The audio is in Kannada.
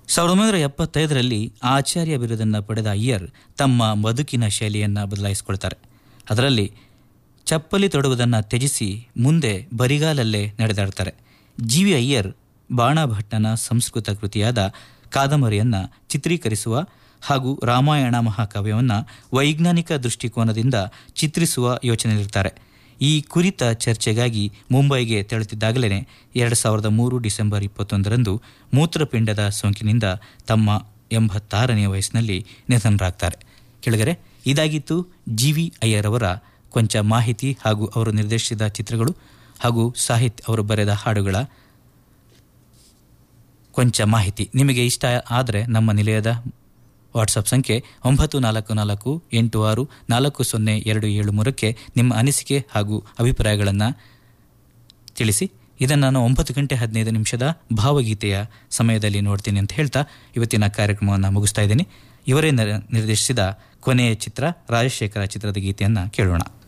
ಸಾವಿರದ ಒಂಬೈನೂರ ಎಪ್ಪತ್ತೈದರಲ್ಲಿ ಆಚಾರ್ಯ ಬಿರುದನ್ನು ಪಡೆದ ಅಯ್ಯರ್ ತಮ್ಮ ಬದುಕಿನ ಶೈಲಿಯನ್ನು ಬದಲಾಯಿಸಿಕೊಳ್ತಾರೆ ಅದರಲ್ಲಿ ಚಪ್ಪಲಿ ತೊಡುವುದನ್ನು ತ್ಯಜಿಸಿ ಮುಂದೆ ಬರಿಗಾಲಲ್ಲೇ ನಡೆದಾಡ್ತಾರೆ ಜಿ ವಿ ಅಯ್ಯರ್ ಬಾಣಭಟ್ಟನ ಸಂಸ್ಕೃತ ಕೃತಿಯಾದ ಕಾದಂಬರಿಯನ್ನು ಚಿತ್ರೀಕರಿಸುವ ಹಾಗೂ ರಾಮಾಯಣ ಮಹಾಕಾವ್ಯವನ್ನು ವೈಜ್ಞಾನಿಕ ದೃಷ್ಟಿಕೋನದಿಂದ ಚಿತ್ರಿಸುವ ಯೋಚನೆಯಲ್ಲಿರ್ತಾರೆ ಈ ಕುರಿತ ಚರ್ಚೆಗಾಗಿ ಮುಂಬೈಗೆ ತೆರಳುತ್ತಿದ್ದಾಗಲೇ ಎರಡು ಸಾವಿರದ ಮೂರು ಡಿಸೆಂಬರ್ ಇಪ್ಪತ್ತೊಂದರಂದು ಮೂತ್ರಪಿಂಡದ ಸೋಂಕಿನಿಂದ ತಮ್ಮ ಎಂಬತ್ತಾರನೆಯ ವಯಸ್ಸಿನಲ್ಲಿ ನಿಧನರಾಗ್ತಾರೆ ಕೆಳಗರೆ ಇದಾಗಿತ್ತು ಜಿ ವಿ ಅಯ್ಯರ್ ಅವರ ಕೊಂಚ ಮಾಹಿತಿ ಹಾಗೂ ಅವರು ನಿರ್ದೇಶಿಸಿದ ಚಿತ್ರಗಳು ಹಾಗೂ ಸಾಹಿತ್ಯ ಅವರು ಬರೆದ ಹಾಡುಗಳ ಕೊಂಚ ಮಾಹಿತಿ ನಿಮಗೆ ಇಷ್ಟ ಆದರೆ ನಮ್ಮ ನಿಲಯದ ವಾಟ್ಸಪ್ ಸಂಖ್ಯೆ ಒಂಬತ್ತು ನಾಲ್ಕು ನಾಲ್ಕು ಎಂಟು ಆರು ನಾಲ್ಕು ಸೊನ್ನೆ ಎರಡು ಏಳು ಮೂರಕ್ಕೆ ನಿಮ್ಮ ಅನಿಸಿಕೆ ಹಾಗೂ ಅಭಿಪ್ರಾಯಗಳನ್ನು ತಿಳಿಸಿ ಇದನ್ನು ನಾನು ಒಂಬತ್ತು ಗಂಟೆ ಹದಿನೈದು ನಿಮಿಷದ ಭಾವಗೀತೆಯ ಸಮಯದಲ್ಲಿ ನೋಡ್ತೀನಿ ಅಂತ ಹೇಳ್ತಾ ಇವತ್ತಿನ ಕಾರ್ಯಕ್ರಮವನ್ನು ಮುಗಿಸ್ತಾ ಇದ್ದೀನಿ ಇವರೇ ನಿರ್ದೇಶಿಸಿದ ಕೊನೆಯ ಚಿತ್ರ ರಾಜಶೇಖರ ಚಿತ್ರದ ಗೀತೆಯನ್ನು ಕೇಳೋಣ